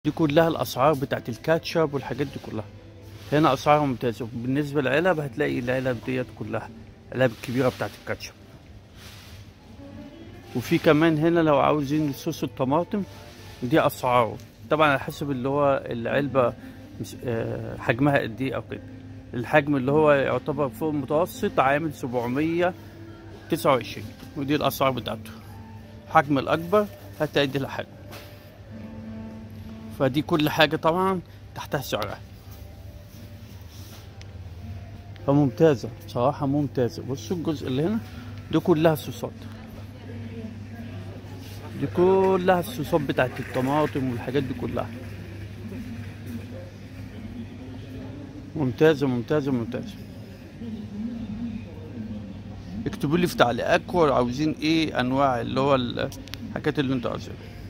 دي كلها الاسعار بتاعت الكاتشب والحاجات دي كلها هنا اسعارها ممتازه بالنسبه للعلب هتلاقي العلب ديت كلها العلب الكبيره بتاعت الكاتشب وفي كمان هنا لو عاوزين صوص الطماطم دي اسعاره طبعا على حسب اللي هو العلبه مس- آه، حجمها قد ايه او كده الحجم اللي هو يعتبر فوق المتوسط عامل 729 ودي الاسعار بتاعته الحجم الاكبر هتلاقي دي الحجم فدي كل حاجة طبعا تحتها سعرها فممتازة بصراحة ممتازة بصوا الجزء اللي هنا دي كلها صوصات دي كلها الصوصات بتاعت الطماطم والحاجات دي كلها ممتازة ممتازة ممتازة اكتبوا لي في تعليقاتكم عاوزين ايه انواع اللي هو الحاجات اللي انتوا عاوزينها